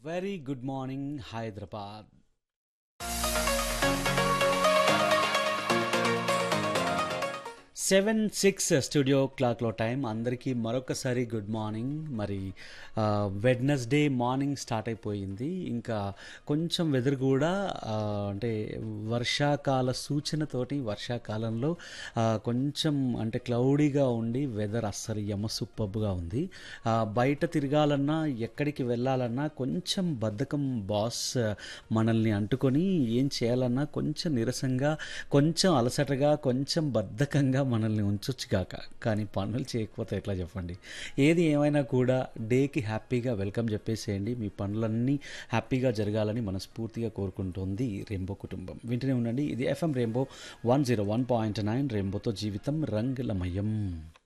very good morning Hyderabad seven six studio క్లాక్లో time అందరికీ మరొకసారి గుడ్ మార్నింగ్ మరి వెడ్నెస్డే మార్నింగ్ స్టార్ట్ అయిపోయింది ఇంకా కొంచెం వెదర్ కూడా ఆ, అంటే వర్షాకాల సూచనతోటి వర్షాకాలంలో ఆ, కొంచెం అంటే క్లౌడీగా ఉండి వెదర్ అస్సలు యమసుప్పబ్బుగా ఉంది ఆ, బయట తిరగాలన్నా ఎక్కడికి వెళ్ళాలన్నా కొంచెం బద్ధకం బాస్ మనల్ని అంటుకొని ఏం చేయాలన్నా కొంచెం నీరసంగా కొంచెం అలసటగా కొంచెం బద్ధకంగా మనల్ని ఉంచొచ్చు కాక కానీ పనులు చేయకపోతే ఎట్లా చెప్పండి ఏది ఏమైనా కూడా డేకి హ్యాపీగా వెల్కమ్ చెప్పేసేయండి మీ పనులన్నీ హ్యాపీగా జరగాలని మనస్ఫూర్తిగా కోరుకుంటుంది రెయిన్బో కుటుంబం వింటూనే ఉండండి ఇది FM rainbow one zero one point nine రెయిన్బోతో జీవితం రంగులమయం